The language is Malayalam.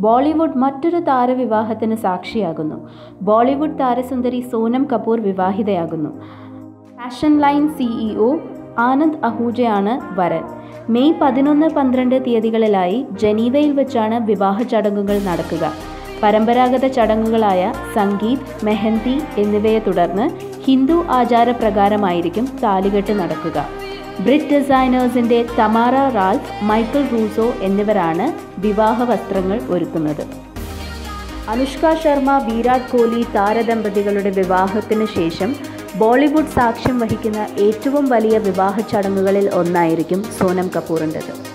ബോളിവുഡ് മറ്റൊരു താരവിവാഹത്തിന് സാക്ഷിയാകുന്നു ബോളിവുഡ് താരസുന്ദരി സോനം കപൂർ വിവാഹിതയാകുന്നു ഫാഷൻ ലൈൻ സിഇഒ ആനന്ദ് അഹൂജയാണ് വരൻ മെയ് പതിനൊന്ന് പന്ത്രണ്ട് തീയതികളിലായി ജനീവയിൽ വെച്ചാണ് വിവാഹ ചടങ്ങുകൾ നടക്കുക പരമ്പരാഗത ചടങ്ങുകളായ സംഗീത് മെഹന്തി എന്നിവയെ തുടർന്ന് ഹിന്ദു ആചാരപ്രകാരമായിരിക്കും താലികെട്ട് നടക്കുക ബ്രിറ്റ് ഡിസൈനേഴ്സിന്റെ തമാറ റാൽഫ് മൈക്കിൾ റൂസോ എന്നിവരാണ് വിവാഹ വസ്ത്രങ്ങൾ ഒരുക്കുന്നത് അനുഷ്ക ശർമ്മ വിരാട് കോഹ്ലി താരദമ്പതികളുടെ വിവാഹത്തിന് ശേഷം ബോളിവുഡ് സാക്ഷ്യം വഹിക്കുന്ന ഏറ്റവും വലിയ വിവാഹ ചടങ്ങുകളിൽ ഒന്നായിരിക്കും സോനം കപൂറിൻ്റെത്